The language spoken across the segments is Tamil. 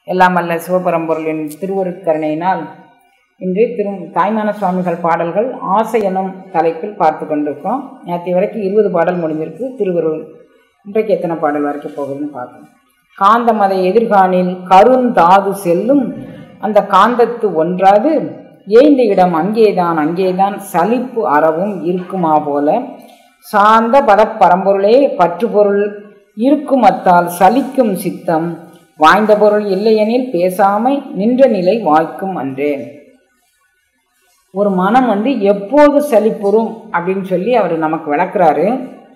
எல்லாம் அல்ல சிவபரம்பொருளின் திருவருட்கருணையினால் இன்று திரு தாய்மான சுவாமிகள் பாடல்கள் ஆசை எனும் தலைப்பில் பார்த்து கொண்டிருக்கோம் நேற்று வரைக்கும் இருபது பாடல் முடிஞ்சிருக்கு திருவருள் இன்றைக்கு எத்தனை பாடல் வரைக்கும் போகுதுன்னு பார்க்கணும் காந்தம் அதை எதிர்காணில் கருந்தாது செல்லும் அந்த காந்தத்து ஒன்றாது ஏய்ந்த இடம் அங்கேதான் அங்கேதான் சலிப்பு அறவும் இருக்குமா போல சார்ந்த பதப் பரம்பொருளே பற்றுப்பொருள் இருக்கும் அத்தால் சலிக்கும் சித்தம் வாய்ந்த பொருள் இல்லையெனில் பேசாமை நின்ற நிலை வாய்க்கும் அன்றேன் ஒரு மனம் வந்து எப்போது சலிப்புறும் அப்படின்னு சொல்லி அவர் நமக்கு விளக்குறாரு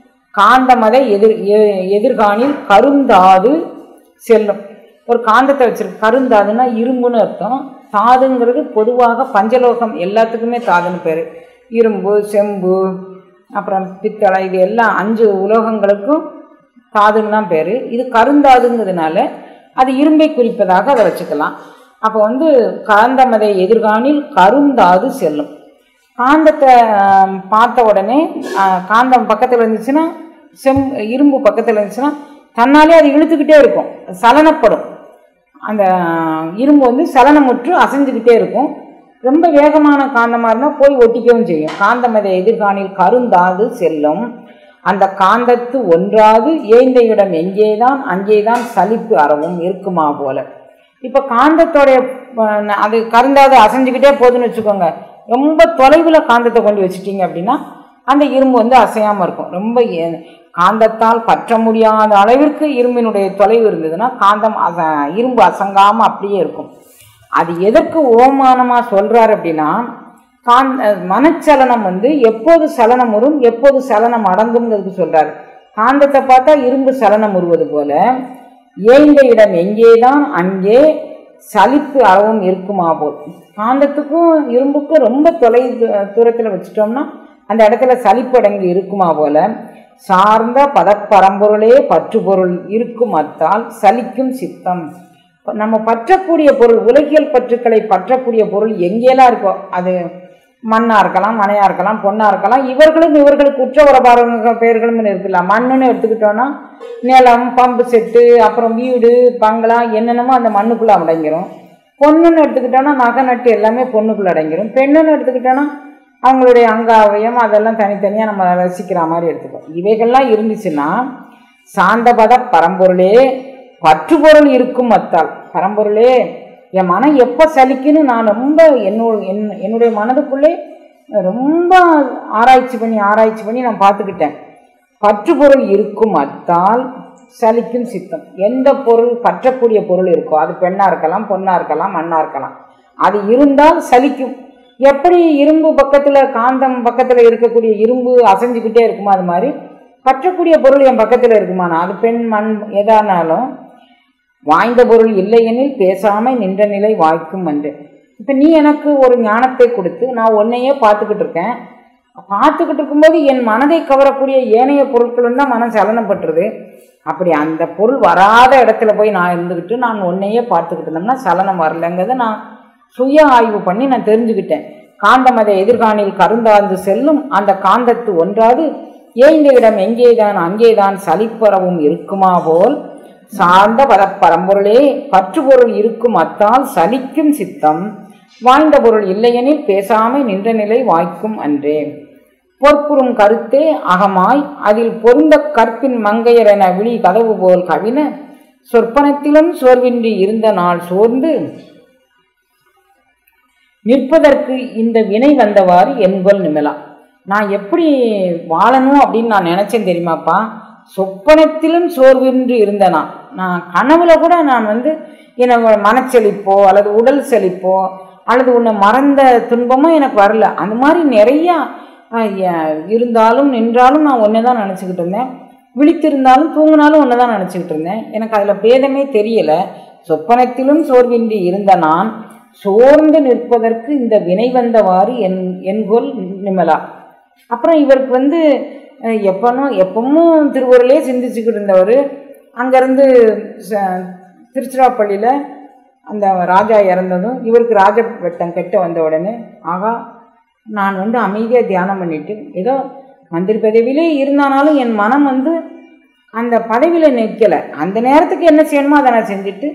காந்தமதை எதிர் எ- எதிர்காணில் கருந்தாது செல்லும் ஒரு காந்தத்தை வச்சிருக்கு கருந்தாதுன்னா இரும்புன்னு அர்த்தம் தாதுங்கிறது பொதுவாக பஞ்சலோகம் எல்லாத்துக்குமே தாதுன்னு பேர் இரும்பு செம்பு அப்புறம் பித்தளை இது எல்லாம் அஞ்சு உலோகங்களுக்கும் தாதுன்னு தான் பேர் இது கருந்தாதுங்கிறதுனால அது இரும்பை குறிப்பதாக அதை வச்சுக்கலாம் அப்போ வந்து காந்தமதை எதிர்காணில் கருந்தாது செல்லும் காந்தத்தை ஆம், பார்த்த உடனே ஆ, காந்தம் பக்கத்தில் இருந்துச்சுன்னா செம் இரும்பு பக்கத்தில் இருந்துச்சுன்னா தன்னாலே அது இழுத்துக்கிட்டே இருக்கும் சலனப்படும் அந்த இரும்பு வந்து சலனமுற்று அசைஞ்சுக்கிட்டே இருக்கும் ரொம்ப வேகமான காந்தமாக இருந்தால் போய் ஒட்டிக்கவும் செய்யும் காந்தமதை எதிர்காணில் கருந்தாது செல்லும் அந்த காந்தத்து ஒன்றாது ஏய்ந்த இடம் எங்கேதான் அங்கேதான் சலிப்பு அறவும் இருக்குமா போல இப்போ காந்தத்தோடைய அஹ், அது கருந்தாது அசைஞ்சுக்கிட்டே போகுதுன்னு வச்சுக்கோங்க ரொம்ப தொலைவில் காந்தத்தை கொண்டு வச்சிட்டீங்க அப்படின்னா அந்த இரும்பு வந்து அசையாமல் இருக்கும் ரொம்ப ஏ- காந்தத்தால் பற்ற முடியாத அளவிற்கு இரும்பினுடைய தொலைவு இருந்ததுன்னா காந்தம் அச இரும்பு அசங்காமல் அப்படியே இருக்கும் அது எதற்கு ஓமானமாக சொல்கிறார் அப்படின்னா காந் மனச்சலனம் வந்து எப்போது சலனம் வரும் எப்போது சலனம் அடங்குங்கிறதுக்கு சொல்கிறார் காந்தத்தை பார்த்தா இரும்பு சலனம் உருவது போல ஏய்ந்த இடம் எங்கேதான் அங்கே சலிப்பு அளவும் இருக்குமா போல் காந்தத்துக்கும் இரும்புக்கும் ரொம்ப தொலை தூரத்தில் வச்சுட்டோம்னா அந்த இடத்துல சலிப்படங்கு இருக்குமா போல சார்ந்த பதப்பரம்பொருளே பற்றுப்பொருள் இருக்கும் அத்தால் சலிக்கும் சித்தம் இப்ப நம்ம பற்றக்கூடிய பொருள் உலகியல் பற்றுக்களை பற்றக்கூடிய பொருள் எங்கேலாம் இருக்கோ அது மண்ணாக இருக்கலாம் மனையாக இருக்கலாம் பொண்ணாக இருக்கலாம் இவர்களும் இவர்களுக்கு உற்ற உறவாரங்க பெயர்களும் இருக்குல்ல மண்ணுன்னு எடுத்துக்கிட்டோன்னா நிலம் பம்பு செட்டு அப்புறம் வீடு பங்களா என்னென்னமோ அந்த மண்ணுக்குள்ளே அடங்கிரும் பொண்ணுன்னு எடுத்துக்கிட்டோன்னா நகை நட்டு எல்லாமே பொண்ணுக்குள்ளே அடங்கிரும் பெண்ணுன்னு எடுத்துக்கிட்டோன்னா அவங்களுடைய அங்க அவயம் அதெல்லாம் தனித்தனியாக நம்ம ரசிக்கிற மாதிரி எடுத்துக்கோ இவைகள்லாம் இருந்துச்சுன்னா சாந்தபத பரம்பொருளே பற்றுப்பொருள் இருக்கும் அத்தால் பரம்பொருளே என் மனம் எப்போ சலிக்குன்னு நான் ரொம்ப என்னோட என் என்னுடைய மனதுக்குள்ளே ரொம்ப ஆராய்ச்சி பண்ணி ஆராய்ச்சி பண்ணி நான் பார்த்துக்கிட்டேன் பற்றுப்பொருள் இருக்கும் அத்தால் சலிக்கும் சித்தம் எந்த பொருள் பற்றக்கூடிய பொருள் இருக்கோ அது பெண்ணாக இருக்கலாம் பொண்ணாக இருக்கலாம் மண்ணாக இருக்கலாம் அது இருந்தால் சலிக்கும் எப்படி இரும்பு பக்கத்தில் காந்தம் பக்கத்தில் இருக்கக்கூடிய இரும்பு அசைஞ்சுக்கிட்டே இருக்குமோ அது மாதிரி பற்றக்கூடிய பொருள் என் பக்கத்தில் இருக்குமானா அது பெண் மண் எதானாலும் வாய்ந்த பொருள் இல்லையெனில் பேசாமை நின்ற நிலை வாய்க்கும் என்று இப்போ நீ எனக்கு ஒரு ஞானத்தை கொடுத்து நான் உன்னையே பார்த்துக்கிட்டு இருக்கேன் பார்த்துக்கிட்டு இருக்கும்போது என் மனதை கவரக்கூடிய ஏனைய பொருட்களும் தான் மனம் சலனப்பட்டுருது அப்படி அந்த பொருள் வராத இடத்துல போய் நான் இருந்துக்கிட்டு நான் உன்னையே பார்த்துக்கிட்டு இருந்தோம்னா சலனம் வரலங்கிறத நான் சுய ஆய்வு பண்ணி நான் தெரிஞ்சுக்கிட்டேன் காந்தம் அதை எதிர்காணில் கருந்தாந்து செல்லும் அந்த காந்தத்து ஒன்றாது ஏய்ந்த இடம் எங்கேதான் அங்கேதான் சலிப்பறவும் இருக்குமா போல் சார்ந்த பத பரம்பொருளே பற்றுப்பொருள் இருக்கும் அத்தால் சலிக்கும் சித்தம் வாய்ந்த பொருள் இல்லையெனில் பேசாமை நின்ற நிலை வாய்க்கும் அன்றே பொற்புறும் கருத்தே அகமாய் அதில் பொருந்த கற்பின் மங்கையர் என விழி கதவு போல் கவின சொற்பனத்திலும் சோர்வின்றி இருந்த நாள் சோர்ந்து நிற்பதற்கு இந்த வினை வந்தவாறு என்கொல் நிமலா நான் எப்படி வாழணும் அப்படின்னு நான் நினச்சேன் தெரியுமாப்பா சொப்பனத்திலும் சோர்வின்றி இருந்தேனா நான் கனவுல கூட நான் வந்து என்னோட மனச்செழிப்போ அல்லது உடல் செழிப்போ அல்லது உன்னை மறந்த துன்பமோ எனக்கு வரல அந்த மாதிரி நிறையா அஹ், எ- இருந்தாலும் நின்றாலும் நான் ஒன்றை தான் நினச்சிக்கிட்டு இருந்தேன் விழித்திருந்தாலும் தூங்கினாலும் ஒன்று தான் நினச்சிக்கிட்டு இருந்தேன் எனக்கு அதில் பேதமே தெரியலை சொப்பனத்திலும் சோர்வின்றி இருந்த நான் சோர்ந்து நிற்பதற்கு இந்த வினை வந்தவாறு என் என்கொல் நிமலா அப்புறம் இவருக்கு வந்து அஹ், எப்பனும் எப்பவும் திருவருளே சிந்திச்சுக்கிட்டு இருந்தவர் அங்கேருந்து திருச்சிராப்பள்ளியில் அந்த ராஜா இறந்ததும் இவருக்கு ராஜ வெட்டம் கெட்ட வந்த உடனே ஆகா நான் வந்து அமைதியாக தியானம் பண்ணிட்டு ஏதோ மந்திரி பதவியிலே இருந்தானாலும் என் மனம் வந்து அந்த பதவியில் நிற்கலை அந்த நேரத்துக்கு என்ன செய்யணுமோ அதை நான் செஞ்சுட்டு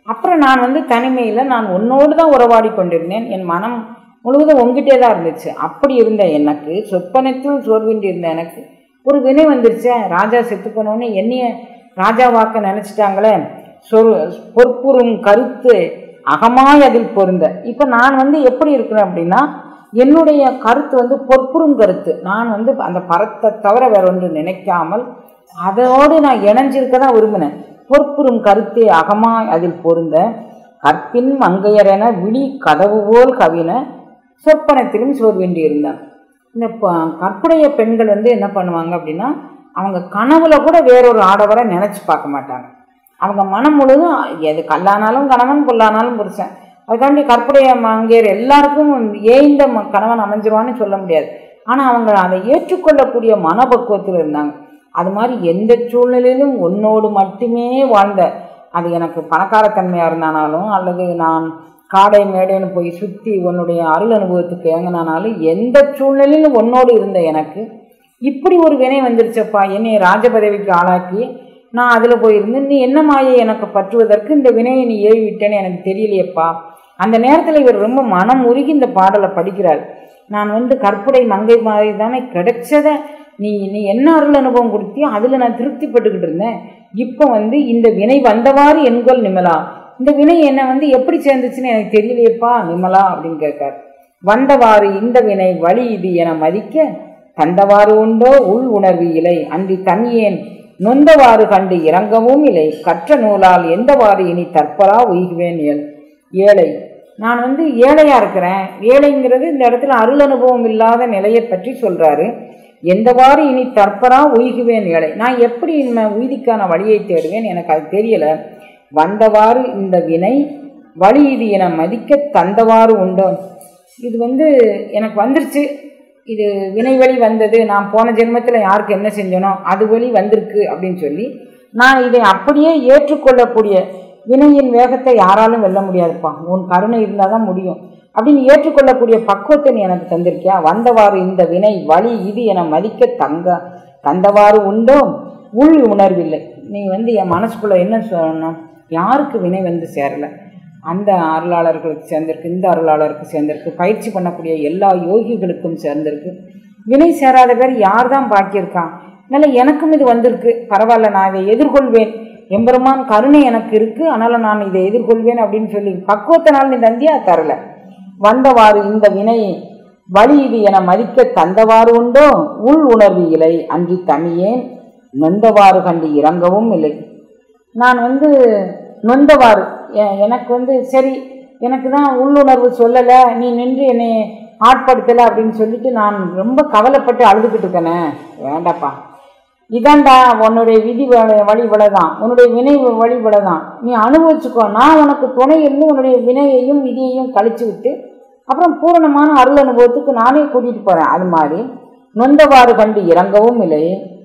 அப்புறம் நான் வந்து தனிமையில் நான் உன்னோடு தான் உறவாடி கொண்டிருந்தேன் என் மனம் முழுவதும் உங்ககிட்டே தான் இருந்துச்சு அப்படி இருந்த எனக்கு சொப்பனத்தில் சோர்வின்றி இருந்த எனக்கு ஒரு வினை வந்துருச்சே ராஜா செத்து போனோடனே என்னைய ராஜாவாக்க நினச்சிட்டாங்களே சொல் பொற்புறும் கருத்து அகமாய் அதில் பொருந்த இப்போ நான் வந்து எப்படி இருக்கிறேன் அப்படின்னா என்னுடைய கருத்து வந்து பொற்புறும் கருத்து நான் வந்து அந்த பரத்தை தவிர வேற ஒன்று நினைக்காமல் அதோடு நான் இணைஞ்சிருக்க தான் விரும்பினேன் பொற்புறும் கருத்தே அகமாய் அதில் பொருந்த கற்பின் மங்கையரென விழி கதவு போல் கவின சொப்பனத்திலும் சோர்வேண்டி இருந்தான் இந்த ப- கற்புடைய பெண்கள் வந்து என்ன பண்ணுவாங்க அப்படின்னா அவங்க கனவுல கூட வேறொரு ஆடவரை நினச்சி பார்க்க மாட்டாங்க அவங்க மனம் முழுதும் எது கல்லானாலும் கணவன் பொல்லானாலும் புருஷன் அதுக்காண்டி கற்புடைய மங்கையர் எல்லாருக்கும் ஏய்ந்த ம- கணவன் அமைஞ்சிருவான்னு சொல்ல முடியாது ஆனால் அவங்க அதை ஏற்றுக்கொள்ளக்கூடிய மனப்பக்குவத்தில் இருந்தாங்க அது மாதிரி எந்த சூழ்நிலையிலும் உன்னோடு மட்டுமே வாழ்ந்த அது எனக்கு பணக்காரத்தன்மையாக இருந்தானாலும் அல்லது நான் காடை மேடைன்னு போய் சுற்றி உன்னுடைய அருள் அனுபவத்துக்கு ஏங்கினானாலும் எந்த சூழ்நிலையிலும் உன்னோடு இருந்த எனக்கு இப்படி ஒரு வினை வந்துருச்சப்பா என்னை ராஜ பதவிக்கு ஆளாக்கி நான் அதில் போயிருந்து நீ என்ன மாயை எனக்கு பற்றுவதற்கு இந்த வினையை நீ ஏவி விட்டேன்னு எனக்கு தெரியலையேப்பா அந்த நேரத்தில் இவர் ரொம்ப மனம் உருகி இந்த பாடலை படிக்கிறார் நான் வந்து கற்புடை மங்கை மாதிரி தானே கிடைச்சத நீ நீ என்ன அருள் அனுபவம் கொடுத்தியோ அதில் நான் திருப்திப்பட்டுக்கிட்டு இருந்தேன் இப்போ வந்து இந்த வினை வந்தவாறு என்கொள் நிமலா இந்த வினை என்னை வந்து எப்படி சேர்ந்துச்சுன்னு எனக்கு தெரியலையேப்பா நிமலா அப்படின்னு கேட்கார் வந்தவாறு இந்த வினை வழி இது என மதிக்க தந்தவாறு உண்டோ உள் உணர்வு இலை அன்றி தனியேன் நொந்தவாறு கண்டு இறங்கவும் இல்லை கற்ற நூலால் எந்தவாறு இனி தற்பரா உய்குவேன் ஏல் ஏழை நான் வந்து ஏழையா இருக்கிறேன் ஏழைங்கிறது இந்த இடத்துல அருள் அனுபவம் இல்லாத நிலையை பற்றி சொல்றாரு எந்தவாறு இனி தற்பரா உய்குவேன் ஏழை நான் எப்படி இந்த உய்திக்கான வழியை தேடுவேன் எனக்கு அது தெரியல வந்தவாறு இந்த வினை வழி இது என மதிக்க தந்தவாறு உண்டோ இது வந்து எனக்கு வந்துருச்சு இது வினை வழி வந்தது நான் போன ஜென்மத்தில் யாருக்கு என்ன செஞ்சனோ அது வழி வந்திருக்கு அப்படின்னு சொல்லி நான் இதை அப்படியே ஏற்றுக்கொள்ளக்கூடிய வினையின் வேகத்தை யாராலும் வெல்ல முடியாதுப்பா உன் கருணை இருந்தால் தான் முடியும் அப்படின்னு ஏற்றுக்கொள்ளக்கூடிய பக்குவத்தை நீ எனக்கு தந்திருக்கியா வந்தவாறு இந்த வினை வழி இது என மதிக்க தங்க தந்தவாறு உண்டோ உள் உணர்வில்லை நீ வந்து என் மனசுக்குள்ள என்ன சொல்லணும் யாருக்கு வினை வந்து சேரலை அந்த அருளாளர்களுக்கு சேர்ந்திருக்கு இந்த அருளாளருக்கு சேர்ந்திருக்கு பயிற்சி பண்ணக்கூடிய எல்லா யோகிகளுக்கும் சேர்ந்திருக்கு வினை சேராத பேர் யார் தான் பாக்கியிருக்கான் அதனால எனக்கும் இது வந்திருக்கு பரவாயில்ல நான் இதை எதிர்கொள்வேன் எம்பெருமான் கருணை எனக்கு இருக்கு அதனால நான் இதை எதிர்கொள்வேன் அப்படின்னு சொல்லி பக்குவத்தினால் நீ தந்தியா தரல வந்தவாறு இந்த வினை வழி இது என மதிக்க தந்தவாறு உண்டோ உள் உணர்வு இலை அன்றி தமியேன் நொந்தவாறு கண்டு இறங்கவும் இல்லை நான் வந்து நொந்தவாறு எ- எனக்கு வந்து சரி எனக்கு தான் உள்ளுணர்வு சொல்லலை நீ நின்று என்னை ஆட்படுத்தலை அப்படின்னு சொல்லிட்டு நான் ரொம்ப கவலைப்பட்டு அழுதுகிட்டு இருக்கேனே வேண்டாப்பா இதான்டா உன்னுடைய விதி வ- வழிபட தான் உன்னுடைய வினை வழிபட தான் நீ அனுபவிச்சுக்கோ நான் உனக்கு துணை இருந்து உன்னுடைய வினையையும் விதியையும் கழிச்சு விட்டு அப்புறம் பூரணமான அருள் அனுபவத்துக்கு நானே கூட்டிகிட்டு போகிறேன் அது மாதிரி நொந்தவாறு கண்டு இறங்கவும் இல்லை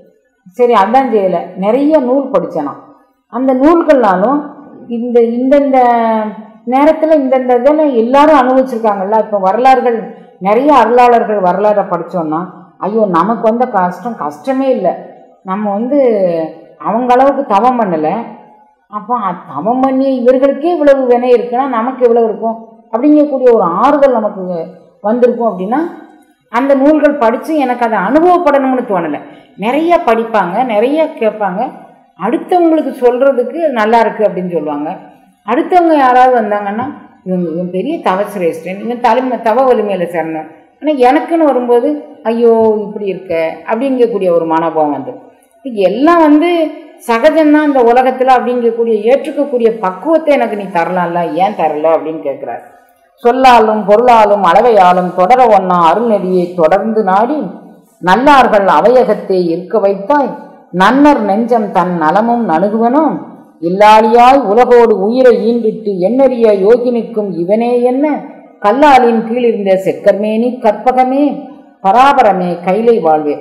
சரி அதான் செய்யலை நிறைய நூல் படித்தேன் நான் அந்த நூல்கள்னாலும் இந்த இந்தந்த நேரத்தில் இந்தந்த இதில் எல்லாரும் அனுபவிச்சிருக்காங்கல்ல இப்போ வரலாறுகள் நிறைய அருளாளர்கள் வரலாறை படித்தோன்னா ஐயோ நமக்கு வந்த கஷ்டம் கஷ்டமே இல்லை நம்ம வந்து அவங்க அளவுக்கு தவம் பண்ணலை அப்போ அ- தவம் பண்ணி இவர்களுக்கே இவ்வளவு வினை இருக்குன்னா நமக்கு இவ்வளவு இருக்கும் அப்படிங்கக்கூடிய ஒரு ஆறுதல் நமக்கு வந்திருக்கும் அப்படின்னா அந்த நூல்கள் படித்து எனக்கு அதை அனுபவப்படணும்னு தோணலை நிறைய படிப்பாங்க நிறைய கேட்பாங்க அடுத்தவங்களுக்கு சொல்கிறதுக்கு நல்லா இருக்குது அப்படின்னு சொல்லுவாங்க அடுத்தவங்க யாராவது வந்தாங்கன்னா இவன் இவன் பெரிய தவ சிரேஷ்டன் இவன் தலைமை தவ வலிமையில் சேர்ந்தேன் ஆனால் எனக்குன்னு வரும்போது ஐயோ இப்படி இருக்க அப்படிங்கக்கூடிய ஒரு மனோபாவம் வந்து இது எல்லாம் வந்து சகஜம்தான் இந்த உலகத்தில் அப்படிங்கக்கூடிய ஏற்றுக்கக்கூடிய பக்குவத்தை எனக்கு நீ தரலாம்ல ஏன் தரல அப்படின்னு கேட்குறாரு சொல்லாலும் பொருளாலும் அளவையாலும் தொடர ஒன்னா அருள்நெறியை தொடர்ந்து நாடி நல்லார்கள் அவையகத்தை இருக்க வைத்தாய் நன்னர் நெஞ்சம் தன் நலமும் நணுகுவனும் இல்லாளியாய் உலகோடு உயிரை ஈண்டிட்டு எண்ணறிய யோகினிக்கும் இவனே என்ன கல்லாலின் கீழிருந்த செக்கர்மேனி கற்பகமே பராபரமே கைலை வாழ்வே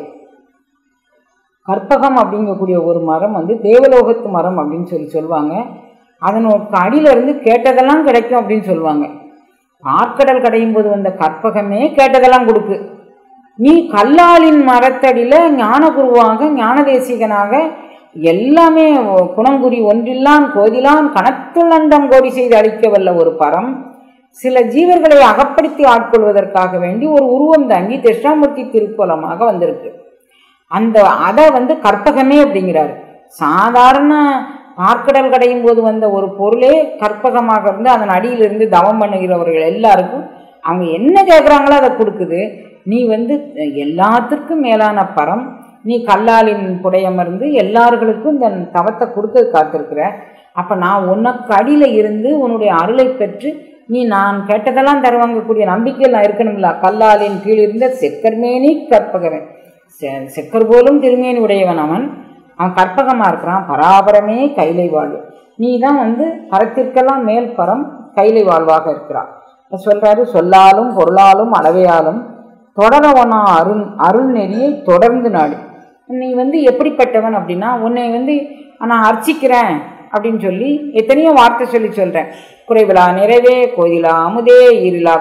கற்பகம் அப்படிங்கக்கூடிய ஒரு மரம் வந்து தேவலோகத்து மரம் அப்படின்னு சொல்லி சொல்லுவாங்க அதனோட அடியில இருந்து கேட்டதெல்லாம் கிடைக்கும் அப்படின்னு சொல்லுவாங்க பார்க்கடல் கடையும் போது வந்த கற்பகமே கேட்டதெல்லாம் கொடுக்கு நீ கல்லாலின் மரத்தடியில் ஞானகுருவாக ஞானதேசிகனாக எல்லாமே குணங்குறி ஒன்றில்லான் கோதிலான் கணத்துள் அண்டம் கோடி செய்து அளிக்க வல்ல ஒரு பரம் சில ஜீவர்களை அகப்படுத்தி ஆட்கொள்வதற்காக வேண்டி ஒரு உருவம் தாங்கி தட்சிணாமூர்த்தி திருக்கோலமாக வந்திருக்கு அந்த அதை வந்து கற்பகமே அப்படிங்கிறாரு சாதாரண பார்க்கடல் கடையும் போது வந்த ஒரு பொருளே கற்பகமாக இருந்து அதன் அடியிலிருந்து தவம் பண்ணுகிறவர்கள் எல்லாருக்கும் அவங்க என்ன கேட்குறாங்களோ அதை கொடுக்குது நீ வந்து எல்லாத்திற்கும் மேலான பரம் நீ கல்லாலின் புடையமர்ந்து எல்லார்களுக்கும் இந்த தவத்தை கொடுக்க காத்திருக்கிற அப்போ நான் உனக்கு அடியில் இருந்து உன்னுடைய அருளை பெற்று நீ நான் கேட்டதெல்லாம் தருவாங்கக்கூடிய நம்பிக்கையில் நான் இருக்கணும்ல கல்லாலின் கீழ் இருந்த செக்கர்மேனி கற்பகவன் செ செக்கர் போலும் திருமேனி உடையவன் அவன் அவன் கற்பகமாக இருக்கிறான் பராபரமே கைலை வாழ்வு நீ தான் வந்து பரத்திற்கெல்லாம் மேல் பரம் கைலை வாழ்வாக இருக்கிறான் சொல்கிறாரு சொல்லாலும் பொருளாலும் அளவையாலும் தொடரவனா அருள் அருள் நெறியை தொடர்ந்து நாடு நீ வந்து எப்படிப்பட்டவன் அப்படின்னா உன்னை வந்து நான் அர்ச்சிக்கிறேன் அப்படின்னு சொல்லி எத்தனையோ வார்த்தை சொல்லி சொல்கிறேன் குறைவிலா நிறைவே கோயிலா அமுதே ஈரிலா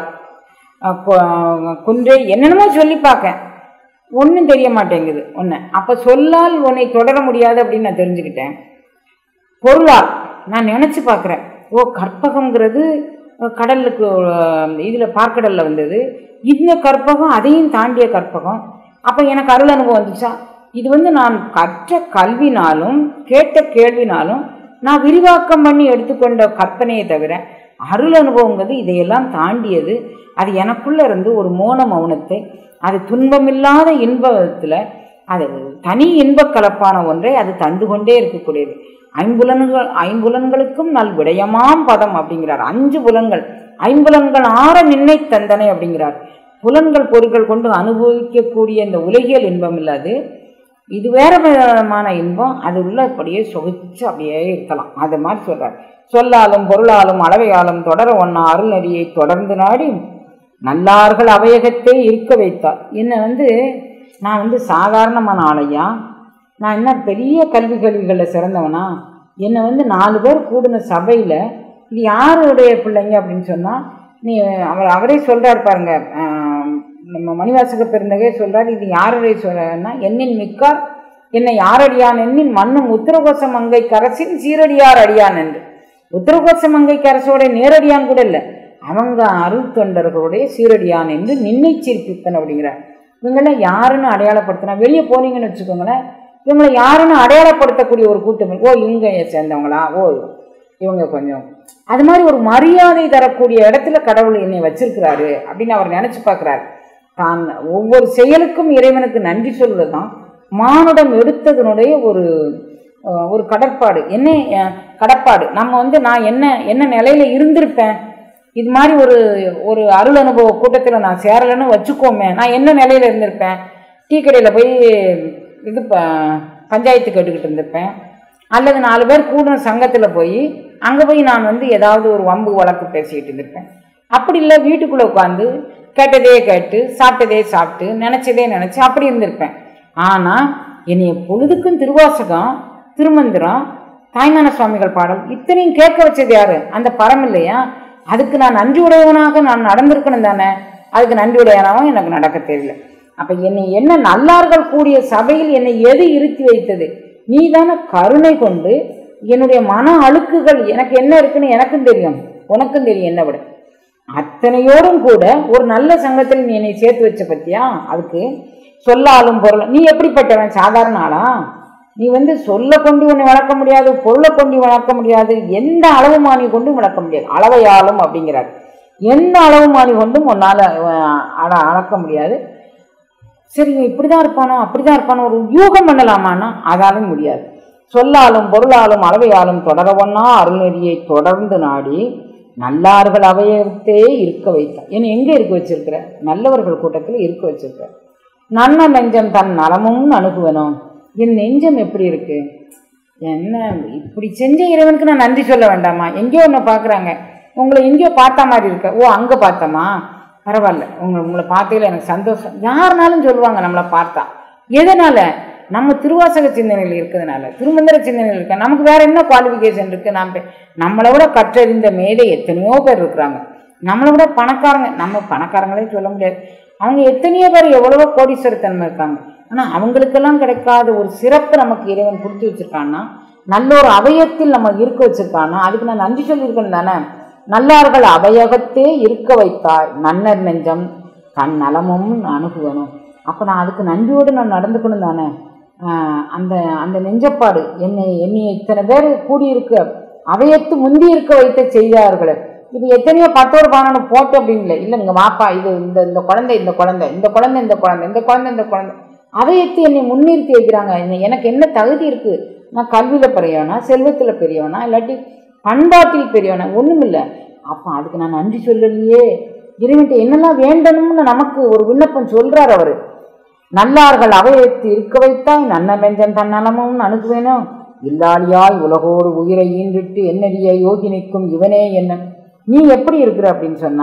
குன்றே என்னென்னமோ சொல்லி பார்க்கேன் ஒன்றும் தெரிய மாட்டேங்குது ஒன்று அப்போ சொல்லால் உன்னை தொடர முடியாது அப்படின்னு நான் தெரிஞ்சுக்கிட்டேன் பொருளால் நான் நினச்சி பார்க்குறேன் ஓ கற்பகங்கிறது கடலுக்கு இதில் பார்க்கடலில் வந்தது இந்த கற்பகம் அதையும் தாண்டிய கற்பகம் அப்போ எனக்கு அருள் அனுபவம் வந்துச்சா இது வந்து நான் கற்ற கல்வினாலும் கேட்ட கேள்வினாலும் நான் விரிவாக்கம் பண்ணி எடுத்துக்கொண்ட கற்பனையை தவிர அருள் அனுபவங்கிறது இதையெல்லாம் தாண்டியது அது எனக்குள்ளே இருந்து ஒரு மோன மௌனத்தை அது துன்பமில்லாத இன்பத்தில் அது தனி இன்பக் கலப்பான ஒன்றை அது தந்து கொண்டே இருக்கக்கூடியது ஐம்புலன்கள் ஐம்புலன்களுக்கும் நல் விடயமாம் பதம் அப்படிங்கிறார் அஞ்சு புலன்கள் ஐம்புலன்கள் ஆற நின்னை தந்தனை அப்படிங்கிறார் புலன்கள் பொருட்கள் கொண்டு அனுபவிக்கக்கூடிய இந்த உலகியல் இன்பம் இல்லாது இது வேற விதமான இன்பம் அது உள்ளபடியே சொகிச்சு அப்படியே இருக்கலாம் அது மாதிரி சொல்றார் சொல்லாலும் பொருளாலும் அளவையாலும் தொடர ஒன்னா அருள்நெறியை தொடர்ந்து நாடி நல்லார்கள் அவையகத்தை இருக்க வைத்தார் என்னை வந்து நான் வந்து சாதாரணமான ஆளையா நான் என்ன பெரிய கல்வி கல்விகளில் சிறந்தவனா என்னை வந்து நாலு பேர் கூடின சபையில் இது யாருடைய பிள்ளைங்க அப்படின்னு சொன்னால் நீ அவர் அவரே சொல்கிறார் பாருங்க நம்ம மணிவாசக பெருந்தகே சொல்கிறார் இது யாருடைய சொல்றன்னா என்னின் மிக்கார் என்னை யாரடியான் என்னின் மண்ணும் உத்தரகோச மங்கை கரசின் சீரடியார் அடியான் என்று உத்தரகோச மங்கை கரசோட நேரடியான் கூட இல்லை அவங்க அருள் தொண்டர்களுடைய சீரடியான் என்று நின்னை சிரிப்பிப்பன் அப்படிங்கிறார் இவங்கள யாருன்னு அடையாளப்படுத்தினா வெளியே போனீங்கன்னு வச்சுக்கோங்களேன் இவங்களை யாருன்னு அடையாளப்படுத்தக்கூடிய ஒரு கூட்டம் ஓ இவங்க சேர்ந்தவங்களா ஓ இவங்க கொஞ்சம் அது மாதிரி ஒரு மரியாதை தரக்கூடிய இடத்துல கடவுள் என்னை வச்சிருக்கிறாரு அப்படின்னு அவர் நினச்சி பார்க்குறாரு தான் ஒவ்வொரு செயலுக்கும் இறைவனுக்கு நன்றி சொல்வது தான் மானுடம் எடுத்ததனுடைய ஒரு ஒரு கடற்பாடு என்ன கடப்பாடு நம்ம வந்து நான் என்ன என்ன நிலையில இருந்திருப்பேன் இது மாதிரி ஒரு ஒரு அருள் அனுபவ கூட்டத்தில் நான் சேரலைன்னு வச்சுக்கோமே நான் என்ன நிலையில இருந்திருப்பேன் டீ கடையில் போய் இது ப பஞ்சாயத்து கேட்டுக்கிட்டு இருந்திருப்பேன் அல்லது நாலு பேர் கூடின சங்கத்தில் போய் அங்கே போய் நான் வந்து ஏதாவது ஒரு வம்பு வழக்கு பேசிக்கிட்டு இருந்திருப்பேன் அப்படி இல்லை வீட்டுக்குள்ளே உட்காந்து கேட்டதே கேட்டு சாப்பிட்டதே சாப்பிட்டு நினச்சதே நினச்சி அப்படி இருந்திருப்பேன் ஆனால் என்னைய பொழுதுக்கும் திருவாசகம் திருமந்திரம் தாய்மான சுவாமிகள் பாடல் இத்தனையும் கேட்க வச்சது யாரு அந்த பரம் இல்லையா அதுக்கு நான் நன்றி உடையவனாக நான் நடந்திருக்கணும் தானே அதுக்கு நன்றி உடையவனாகவும் எனக்கு நடக்க தெரியல அப்போ என்னை என்ன நல்லார்கள் கூடிய சபையில் என்னை எது இருத்தி வைத்தது நீ தானே கருணை கொண்டு என்னுடைய மன அழுக்குகள் எனக்கு என்ன இருக்குன்னு எனக்கும் தெரியும் உனக்கும் தெரியும் என்ன விட அத்தனையோடும் கூட ஒரு நல்ல சங்கத்தில் நீ என்னை சேர்த்து வச்ச பத்தியா அதுக்கு சொல்லாலும் பொருள் நீ எப்படிப்பட்டவன் சாதாரண ஆளா நீ வந்து சொல்ல கொண்டு உன்னை வளர்க்க முடியாது பொருளை கொண்டு வளர்க்க முடியாது எந்த அளவு மானி கொண்டும் வளர்க்க முடியாது அளவையாலும் அப்படிங்கிறார் எந்த அளவு மானி கொண்டும் உன்னால் அட அளக்க முடியாது சரி இவன் இப்படி தான் இருப்பானோ அப்படி தான் இருப்பானோ ஒரு யூகம் பண்ணலாமான்னா அதாலும் முடியாது சொல்லாலும் பொருளாலும் அளவையாலும் தொடர ஒன்னா அருள்நெறியை தொடர்ந்து நாடி நல்லார்கள் அவையத்தே இருக்க வைத்தான் என்னை எங்கே இருக்க வச்சிருக்கிற நல்லவர்கள் கூட்டத்தில் இருக்க வச்சிருக்கிற நன்ன நெஞ்சம் தன் நலமும் அணுகுவனும் என் நெஞ்சம் எப்படி இருக்கு என்ன இப்படி செஞ்ச இறைவனுக்கு நான் நன்றி சொல்ல வேண்டாமா எங்கேயோ ஒன்று பார்க்குறாங்க உங்களை எங்கேயோ பார்த்த மாதிரி இருக்க ஓ அங்கே பார்த்தோமா பரவாயில்ல உங்களை உங்களை பார்த்ததில் எனக்கு சந்தோஷம் யாருனாலும் சொல்லுவாங்க நம்மளை பார்த்தா எதனால் நம்ம திருவாசக சிந்தனையில் இருக்கிறதுனால திருமந்திர சிந்தனையில் இருக்க நமக்கு வேற என்ன குவாலிஃபிகேஷன் இருக்குது நம்ம நம்மளை விட கற்றறிந்த மேதை எத்தனையோ பேர் இருக்கிறாங்க நம்மளை விட பணக்காரங்க நம்ம பணக்காரங்களே சொல்ல முடியாது அவங்க எத்தனையோ பேர் எவ்வளவோ கோடீஸ்வரத்தன்மை இருக்காங்க ஆனால் அவங்களுக்கெல்லாம் கிடைக்காத ஒரு சிறப்பு நமக்கு இறைவன் கொடுத்து வச்சிருக்கான்னா நல்ல ஒரு அவையத்தில் நம்ம இருக்க வச்சிருக்கான்னா அதுக்கு நான் நன்றி சொல்லியிருக்கேன் தானே நல்லார்கள் அவையகத்தே இருக்க வைத்தாய் நன்னர் நெஞ்சம் தன் நலமும் அணுகுவனும் அப்போ நான் அதுக்கு நன்றியோடு நான் நடந்துக்கணும் தானே ஆஹ் அந்த அந்த நெஞ்சப்பாடு என்னை என்னை இத்தனை பேர் கூடியிருக்க அவையத்து முந்தி இருக்க வைத்த செய்தார்களே இது எத்தனையோ பத்தோடு பானோட போட்டு அப்படின்னு இல்லை இல்லை இங்கே வாப்பா இது இந்த இந்த குழந்தை இந்த குழந்தை இந்த குழந்தை இந்த குழந்தை இந்த குழந்தை இந்த குழந்தை அவையத்து என்னை முன்னிறுத்தி வைக்கிறாங்க என்ன- எனக்கு என்ன தகுதி இருக்குது நான் கல்வியில் பெரியவனா செல்வத்தில் பெரியவனா இல்லாட்டி பண்பாட்டில் பெரியவனா ஒன்றும் இல்லை அப்போ அதுக்கு நான் நன்றி சொல்லலையே இறைவன்ட்ட என்னெல்லாம் வேண்டணும்னு நமக்கு ஒரு விண்ணப்பம் சொல்கிறார் அவர் நல்லார்கள் அவையத்து இருக்க வைத்தாய் நன்ன நெஞ்சன் தன்னலமும் அணுகுவேனும் இல்லாளியாய் உலகோடு உயிரை ஈன்றிட்டு என்னடிய யோகினிக்கும் இவனே என்ன நீ எப்படி இருக்கிற அப்படின்னு சொன்னா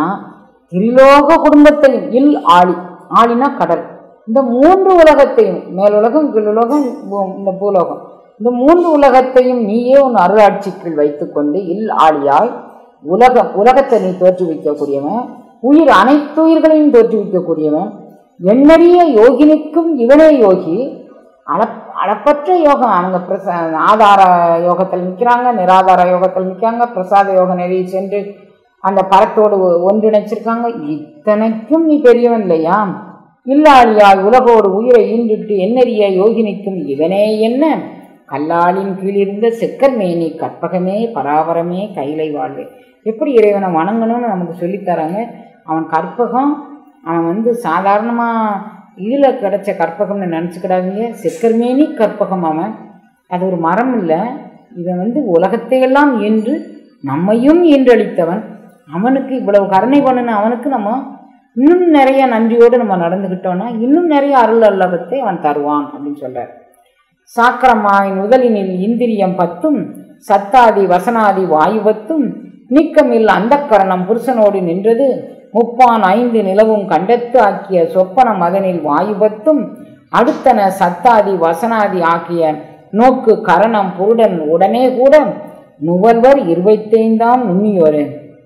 திரிலோக குடும்பத்தையும் இல் ஆளி ஆளினா கடல் இந்த மூன்று உலகத்தையும் மேலுலகம் கீழுலகம் பூ- இந்த பூலோகம் இந்த மூன்று உலகத்தையும் நீயே உன் அருளாட்சிக்குள் வைத்துக்கொண்டு இல் ஆளியாய் உலகம் உலகத்தை நீ தோற்றுவிக்கக்கூடியவன் உயிர் அனைத்து உயிர்களையும் தோற்றுவிக்கக்கூடியவன் எண்ணறிய யோகினிக்கும் இவனே யோகி அளப் அளப்பற்ற யோகம் அவங்க பிரச ஆதார யோகத்தில் நிற்கிறாங்க நிராதார யோகத்தில் நிற்காங்க பிரசாத யோக நெறியை சென்று அந்த பரத்தோடு ஒ- ஒன்றிணைச்சிருக்காங்க இத்தனைக்கும் நீ பெரியவன் இல்லையா இல்லாளியாய் உலகோடு உயிரை ஈன்றிட்டு எண்ணறிய யோகினிக்கும் இவனே என்ன கல்லாலின் கீழிருந்த செக்கர் மேனி கற்பகமே பராபரமே கைலை வாழ்வே எப்படி இறைவனை வணங்கணும்னு நமக்கு சொல்லித்தராங்க அவன் கற்பகம் அவன் வந்து சாதாரணமாக இதில் கிடைச்ச கற்பகம்னு நினச்சிக்கிடாதீங்க செக்கர்மேனி கற்பகம் அவன் அது ஒரு மரம் இல்லை இவன் வந்து உலகத்தையெல்லாம் ஈன்று நம்மையும் ஈன்றளித்தவன் அவனுக்கு இவ்வளவு கருணை பண்ணின அவனுக்கு நம்ம இன்னும் நிறைய நன்றியோடு நம்ம நடந்துக்கிட்டோம்னா இன்னும் நிறைய அருள் அல்லவத்தை அவன் தருவான் அப்படின்னு சொல்றார் சாக்கரமாய் முதலினில் இந்திரியம் பத்தும் சத்தாதி வசனாதி வாயுவத்தும் நீக்கமில் அந்தக்கரணம் புருஷனோடு நின்றது முப்பான் ஐந்து நிலவும் கண்டத்து ஆக்கிய சொப்பனம் அதனில் வாயுபத்தும் அடுத்தன சத்தாதி வசனாதி ஆகிய நோக்கு கரணம் புருடன் உடனே கூட நுவல்வர் இருபத்தைந்தாம் நுண்ணியோரு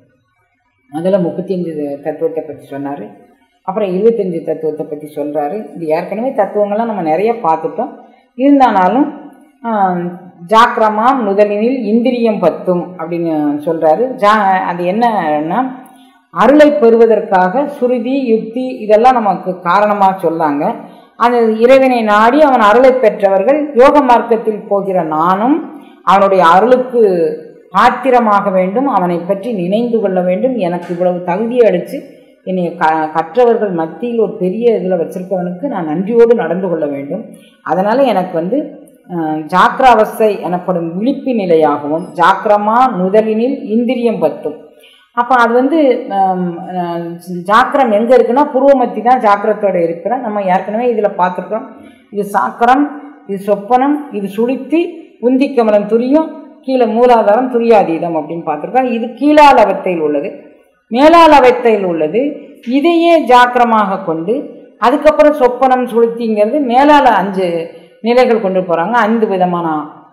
முதல்ல முப்பத்தஞ்சு தத்துவத்தை பற்றி சொன்னார் அப்புறம் இருபத்தஞ்சு தத்துவத்தை பற்றி சொல்கிறாரு இது ஏற்கனவே தத்துவங்கள்லாம் நம்ம நிறைய பார்த்துட்டோம் இருந்தானாலும் ஆம், ஜாக்கிரமா முதலினில் இந்திரியம் பத்தும் அப்படின்னு சொல்கிறாரு ஜா அது என்னன்னா அருளை பெறுவதற்காக சுருதி யுக்தி இதெல்லாம் நமக்கு காரணமாக சொல்லாங்க அந்த இறைவனை நாடி அவன் அருளை பெற்றவர்கள் யோக மார்க்கத்தில் போகிற நானும் அவனுடைய அருளுக்கு பாத்திரமாக வேண்டும் அவனை பற்றி நினைந்து கொள்ள வேண்டும் எனக்கு இவ்வளவு தகுதியை அடித்து என்னை க கற்றவர்கள் மத்தியில் ஒரு பெரிய இதில் வச்சிருக்கவனுக்கு நான் நன்றியோடு நடந்து கொள்ள வேண்டும் அதனால் எனக்கு வந்து அஹ், ஜாக்கிராவஸ்தை எனப்படும் விழிப்பு நிலையாகவும் ஜாக்கிரமா முதலினில் இந்திரியம் பத்தும் அப்போ அது வந்து ஆம், அஹ், ஜாக்கிரம் எங்கே இருக்குன்னா புருவமத்தி தான் ஜாக்கிரத்தோட இருக்கிற நம்ம ஏற்கனவே இதில் பார்த்துருக்கோம் இது சாக்கரம் இது சொப்பனம் இது சுழித்தி உந்திக்கமலம் துரியம் கீழே மூலாதாரம் துரியாதீதம் அப்படின்னு பார்த்துருக்கோம் இது கீழால் அவத்தையில் உள்ளது மேலால் அவத்தையில் உள்ளது இதையே ஜாக்கிரமாக கொண்டு அதுக்கப்புறம் சொப்பனம் சுளுத்திங்கிறது மேலால் அஞ்சு நிலைகள் கொண்டு போகிறாங்க ஐந்து விதமான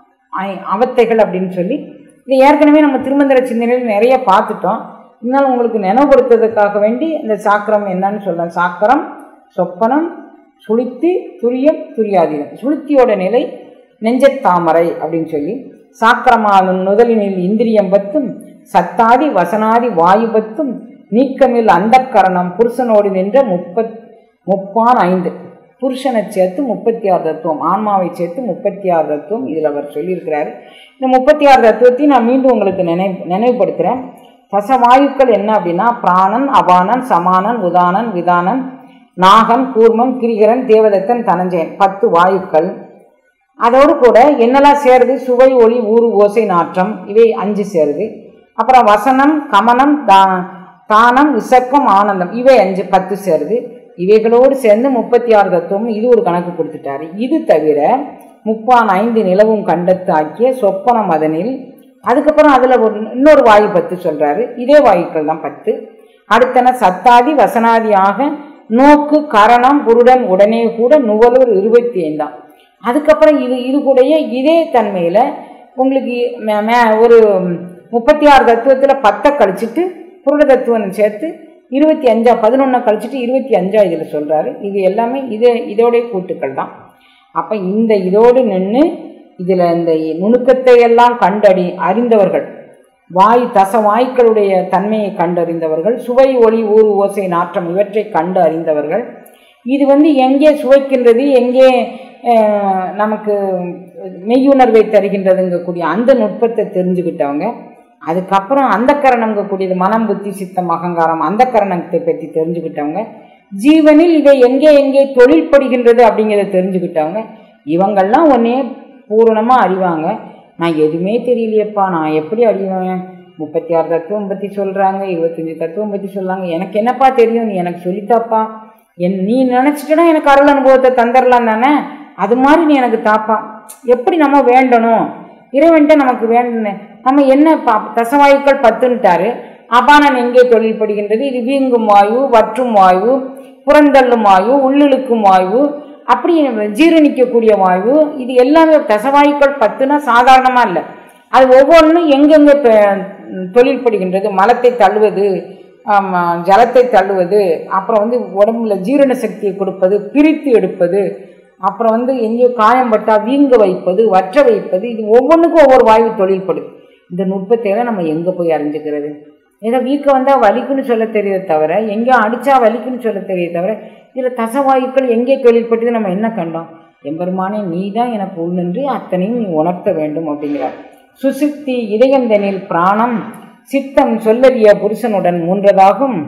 ஐ- அவத்தைகள் அப்படின்னு சொல்லி இது ஏற்கனவே நம்ம திருமந்திர சிந்தனையில் நிறைய பார்த்துட்டோம் இருந்தாலும் உங்களுக்கு நினைவுபடுத்துறதுக்காக வேண்டி இந்த சாக்கரம் என்னன்னு சொல்கிறேன் சாக்கரம் சொப்பனம் சுளுத்தி துரியம் துரியாதீனம் சுளுத்தியோட நிலை நெஞ்சத்தாமரை அப்படின்னு சொல்லி சாக்கரமாலும் முதலினில் இந்திரியம் பத்தும் சத்தாதி வசனாதி வாயு பத்தும் நீக்கமில் அந்தக்கரணம் புருஷனோடு நின்ற முப்பத் முப்பான் ஐந்து புருஷனை சேர்த்து முப்பத்தி ஆறு தத்துவம் ஆன்மாவை சேர்த்து முப்பத்தி ஆறு தத்துவம் இதில் அவர் சொல்லியிருக்கிறாரு இந்த முப்பத்தி ஆறு தத்துவத்தையும் நான் மீண்டும் உங்களுக்கு நினைவு நினைவுபடுத்துகிறேன் தசவாயுக்கள் என்ன அப்படின்னா பிராணன் அபானன் சமானன் உதானன் விதானன் நாகன் கூர்மன் கிரிகரன் தேவதத்தன் தனஞ்சயன் பத்து வாயுக்கள் அதோடு கூட என்னெல்லாம் சேருது சுவை ஒளி ஊறு ஓசை நாற்றம் இவை அஞ்சு சேருது அப்புறம் வசனம் கமனம் தா தானம் விசக்கம் ஆனந்தம் இவை அஞ்சு பத்து சேருது இவைகளோடு சேர்ந்து முப்பத்தி ஆறு தத்துவம் இது ஒரு கணக்கு கொடுத்துட்டாரு இது தவிர முப்பான் ஐந்து நிலவும் கண்டத்து ஆக்கிய சொப்பனம் அதனில் அதுக்கப்புறம் அதில் ஒரு இன்னொரு வாயு பத்து சொல்கிறாரு இதே வாயுக்கள் தான் பத்து அடுத்தன சத்தாதி வசனாதி ஆக நோக்கு கரணம் புருடன் உடனே கூட நுவலூர் இருபத்தி ஐந்தாம் அதுக்கப்புறம் இது இது கூடயே இதே தன்மையில் உங்களுக்கு மே- மே- ஒரு முப்பத்தி ஆறு தத்துவத்தில் பத்தை கழிச்சிட்டு புருட தத்துவம் சேர்த்து இருபத்தி அஞ்சா பதினொன்றை கழிச்சிட்டு இருபத்தி அஞ்சா இதில் சொல்கிறாரு இது எல்லாமே இது இதோடைய கூட்டுக்கள் தான் அப்போ இந்த இதோடு நின்று இதில் இந்த நுணுக்கத்தை எல்லாம் கண்டறி அறிந்தவர்கள் வாய் தச வாய்க்களுடைய தன்மையை கண்டறிந்தவர்கள் சுவை ஒளி ஊறு ஓசை நாற்றம் இவற்றை கண்டு அறிந்தவர்கள் இது வந்து எங்கே சுவைக்கின்றது எங்கே அஹ், நமக்கு மெய்யுணர்வை தருகின்றதுங்கக்கூடிய அந்த நுட்பத்தை தெரிஞ்சுக்கிட்டவங்க அதுக்கப்புறம் அந்த கரணங்கக்கூடியது மனம் புத்தி சித்தம் அகங்காரம் அந்த கரணத்தை பற்றி தெரிஞ்சுக்கிட்டவங்க ஜீவனில் இதை எங்கே எங்கே தொழில்படுகின்றது அப்படிங்கிறத தெரிஞ்சுக்கிட்டவங்க இவங்கெல்லாம் ஒன்னே பூரணமாக அறிவாங்க நான் எதுவுமே தெரியலையேப்பா நான் எப்படி அறிவேன் முப்பத்தி ஆறு தத்துவம் பற்றி சொல்கிறாங்க இருபத்தஞ்சி தத்துவம் பற்றி சொல்கிறாங்க எனக்கு என்னப்பா தெரியும் நீ எனக்கு சொல்லித்தாப்பா என் நீ நினச்சிட்டனா எனக்கு அருள் அனுபவத்தை தந்துடலாம் தானே அது மாதிரி நீ எனக்கு தாப்பா எப்படி நம்ம வேண்டணும் இறைவன்ட்ட நமக்கு வேண்டணும் நம்ம என்ன பா தசவாயுக்கள் பத்துன்ட்டாரு அபானன் எங்கே தொழில்படுகின்றது இது வீங்கும் வாயு வற்றும் வாயு புறந்தள்ளும் வாயு உள்ளிழுக்கும் வாயு அப்படி ஜீரணிக்கக்கூடிய வாயு இது எல்லாமே தசவாயுக்கள் பத்துனா சாதாரணமாக இல்லை அது ஒவ்வொன்றும் எங்கெங்கே தொ- தொழில்படுகின்றது மலத்தை தள்ளுவது ஆமா, ஜலத்தை தள்ளுவது அப்புறம் வந்து உடம்புல ஜீரண சக்தியை கொடுப்பது பிரித்து எடுப்பது அப்புறம் வந்து எங்கேயோ காயம்பட்டா வீங்க வைப்பது வற்ற வைப்பது இது ஒவ்வொன்றுக்கும் ஒவ்வொரு வாயு தொழில்படுது இந்த நுட்பத்தை எல்லாம் நம்ம எங்கே போய் அறிஞ்சுக்கிறது ஏதோ வீக்க வந்தால் வலிக்குன்னு சொல்ல தெரியுதே தவிர எங்கேயோ அடித்தா வலிக்குன்னு சொல்ல தெரியுதே தவிர இதில் தசவாயுக்கள் எங்கே தொழில்பட்டது நம்ம என்ன கண்டோம் எம்பெருமானே நீ தான் எனக்கு உள்நின்று அத்தனையும் நீ உணர்த்த வேண்டும் அப்படிங்கிறார் சுசுக்தி இதயம் தனில் பிராணம் சித்தம் சொல்லறிய புருஷனுடன் மூன்றதாகும்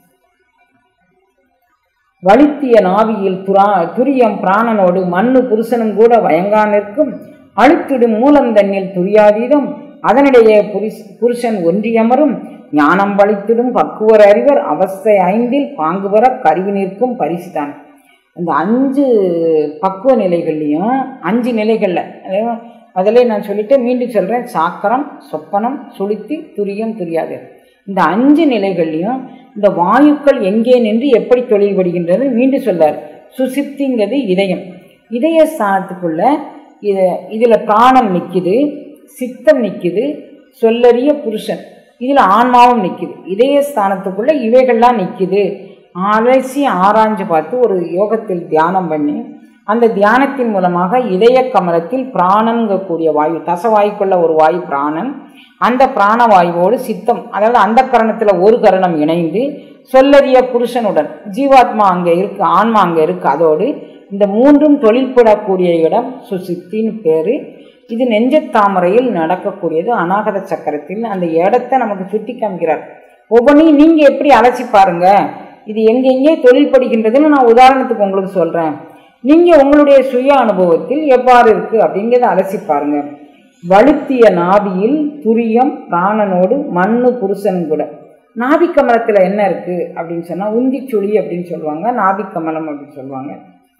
வழுத்திய நாவியில் துரா துரியம் பிராணனோடு மண்ணு புருஷனும் கூட வயங்கா நிற்கும் அழுத்திடும் மூலம் தன்னில் துரியாதீதம் அதனிடையே புரிஸ் புருஷன் ஒன்றியமரும் ஞானம் வலித்திடும் பக்குவர் அறிவர் அவஸ்தை ஐந்தில் பாங்கு வர கருவி நிற்கும் பரிசுதான் இந்த அஞ்சு பக்குவ நிலைகள்லையும் அஞ்சு நிலைகளில் அதில் நான் சொல்லிட்டு மீண்டும் சொல்கிறேன் சாக்கரம் சொப்பனம் சுளுத்தி துரியம் துரியாது இந்த அஞ்சு நிலைகள்லையும் இந்த வாயுக்கள் எங்கே நின்று எப்படி தொழில்படுகின்றது மீண்டும் சொல்லார் சுசிப்திங்கிறது இதயம் இதய ஸ்தானத்துக்குள்ள இது இதில் பிராணம் நிற்குது சித்தம் நிற்குது சொல்லறிய புருஷன் இதில் ஆன்மாவும் நிற்குது இதய ஸ்தானத்துக்குள்ள இவைகள்லாம் நிற்குது அலசி ஆராய்ஞ்சு பார்த்து ஒரு யோகத்தில் தியானம் பண்ணி அந்த தியானத்தின் மூலமாக இதய கமலத்தில் பிராணங்கக்கூடிய வாயு தசவாயுக்குள்ள ஒரு வாயு பிராணன் அந்த பிராணவாயுவோடு சித்தம் அதாவது அந்த கரணத்தில் ஒரு கரணம் இணைந்து சொல்லறிய புருஷனுடன் ஜீவாத்மா அங்கே இருக்கு ஆன்மா அங்கே இருக்கு அதோடு இந்த மூன்றும் தொழில்படக்கூடிய இடம் சுசித்தின்னு பேர் இது நெஞ்சத்தாமரையில் நடக்கக்கூடியது அநாகத சக்கரத்தில் அந்த இடத்தை நமக்கு சுட்டி காமிக்கிறார் ஒவ்வொன்றையும் நீங்கள் எப்படி அலசி பாருங்க இது எங்கெங்கே தொழில்படுகின்றதுன்னு நான் உதாரணத்துக்கு உங்களுக்கு சொல்கிறேன் நீங்கள் உங்களுடைய சுய அனுபவத்தில் எவ்வாறு இருக்குது அப்படிங்கிறத அலசி பாருங்க வழுத்திய நாபியில் துரியம் பிராணனோடு மண்ணு புருஷன் கூட நாபிக்கமலத்தில் என்ன இருக்குது அப்படின்னு சொன்னால் உந்திச்சுழி அப்படின்னு சொல்லுவாங்க நாபிக்கமலம் அப்படின்னு சொல்லுவாங்க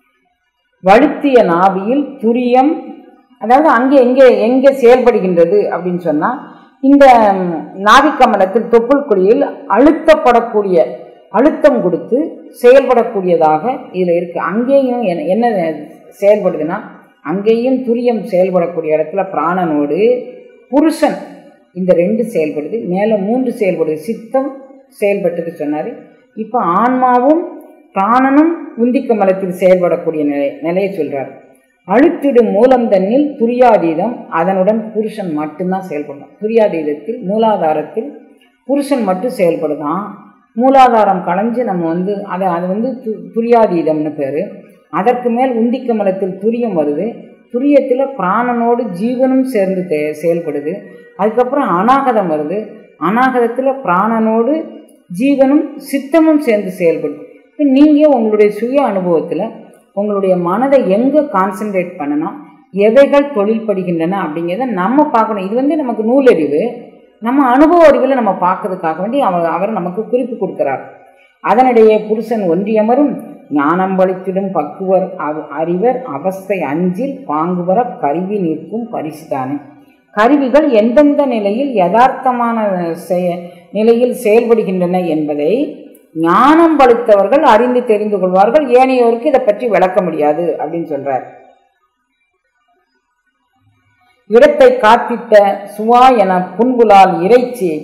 வழுத்திய நாபியில் துரியம் அதாவது அங்கே எங்கே எங்கே செயல்படுகின்றது அப்படின்னு சொன்னால் இந்த நாபிக்கமலத்தில் தொப்புள் குழியில் அழுத்தப்படக்கூடிய அழுத்தம் கொடுத்து செயல்படக்கூடியதாக இதில் இருக்குது அங்கேயும் என்ன என்ன செயல்படுதுன்னா அங்கேயும் துரியம் செயல்படக்கூடிய இடத்துல பிராணனோடு புருஷன் இந்த ரெண்டு செயல்படுது மேலே மூன்று செயல்படுது சித்தம் செயல்பட்டது சொன்னார் இப்போ ஆன்மாவும் பிராணனும் உந்திக்க மலத்தில் செயல்படக்கூடிய நிலை நிலையை சொல்கிறார் அழுத்திடும் மூலம் தன்னில் துரியாதீதம் அதனுடன் புருஷன் மட்டும்தான் செயல்படும் துரியாதீதத்தில் மூலாதாரத்தில் புருஷன் மட்டும் செயல்படுதான் மூலாதாரம் களைஞ்சு நம்ம வந்து அதை அது வந்து து துரியாதீதம்னு பேர் அதற்கு மேல் உந்திக்க மலத்தில் துரியம் வருது துரியத்தில் பிராணனோடு ஜீவனும் சேர்ந்து தே செயல்படுது அதுக்கப்புறம் அநாகதம் வருது அநாகதத்தில் பிராணனோடு ஜீவனும் சித்தமும் சேர்ந்து செயல்படுது இப்போ நீங்கள் உங்களுடைய சுய அனுபவத்தில் உங்களுடைய மனதை எங்கே கான்சென்ட்ரேட் பண்ணணும் எவைகள் தொழில்படுகின்றன அப்படிங்கிறத நம்ம பார்க்கணும் இது வந்து நமக்கு நூலறிவு நம்ம அனுபவ அறிவில் நம்ம பார்க்கறதுக்காக வேண்டி அவர் அவர் நமக்கு குறிப்பு கொடுக்கிறார் அதனிடையே புருஷன் ஒன்றியமரும் ஞானம் வலித்திடும் பக்குவர் அவ- அறிவர் அவஸ்தை அஞ்சில் பாங்குவர கருவி நிற்கும் பரிசுதானே கருவிகள் எந்தெந்த நிலையில் யதார்த்தமான செய நிலையில் செயல்படுகின்றன என்பதை ஞானம் பழுத்தவர்கள் அறிந்து தெரிந்து கொள்வார்கள் ஏனையோருக்கு இதை பற்றி விளக்க முடியாது அப்படின்னு சொல்றார் இடத்தை காத்திட்ட சுவா என புன்புலால் இறைச்சி